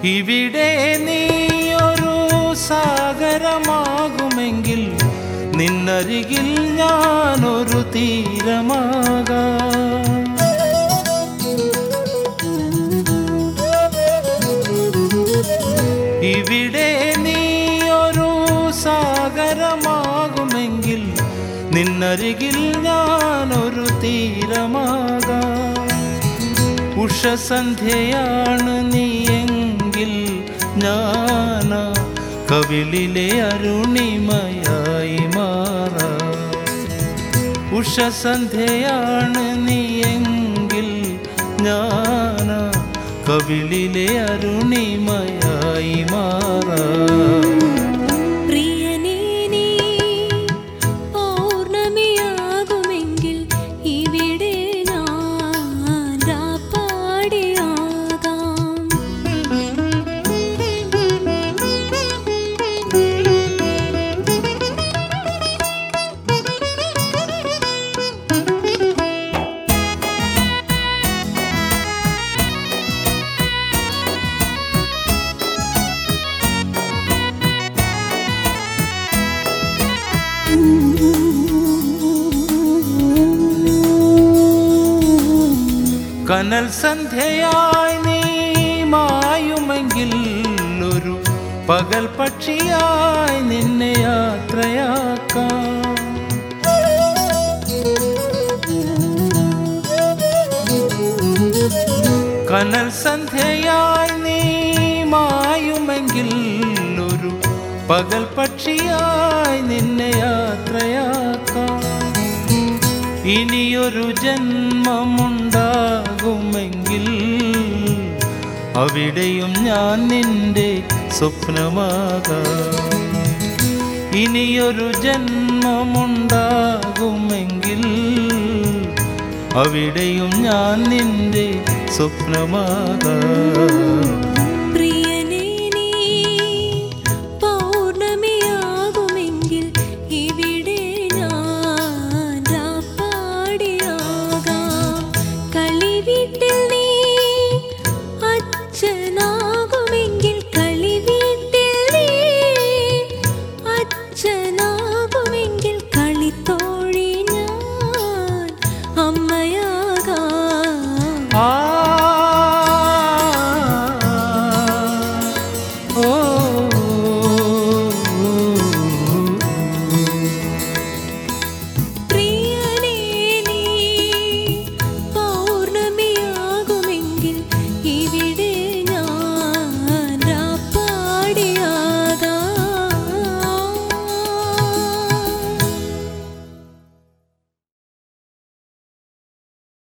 ഇവിടെ നീയൊരു സാഗരമാകുമെങ്കിൽ നിന്നരികിൽ ഞാനൊരു തീരമാകാം ഇവിടെ നീയൊരു സാഗരമാകുമെങ്കിൽ നിന്നരികിൽ ഞാനൊരു തീരമാകാം ഉഷസന്ധ്യയാണ് നീയെങ്കിൽ ഞാന കവിളിലെ അരുണിമയായി മാറാം ഉഷസന്ധ്യയാണ് നീയെങ്കിൽ ഞാന കവിളിലെ അരുണിമയായി മാറാം പ്രിയനേ നീ പൗർണമിയാകുമെങ്കിൽ ഇവിടെ ഞാൻ രാപ്പാടിയാകാം കനൽ സന്ധ്യയായി നീ മായുമെങ്കിൽ ഒരു പകൽ പക്ഷിയായി നിന്നെ യാത്രയാക്കാം കനൽ സന്ധ്യയായി നീ മായുമെങ്കിൽ ഒരു പകൽ പക്ഷിയായി നിന്നെ യാത്രയാക്കാം ഇനിയൊരു ജന്മമുണ്ടാകുമെങ്കിൽ അവിടെയും ഞാൻ നിന്റെ സ്വപ്നമാകാം ഇനിയൊരു ജന്മമുണ്ടാകുമെങ്കിൽ അവിടെയും ഞാൻ നിന്റെ സ്വപ്നമാകാം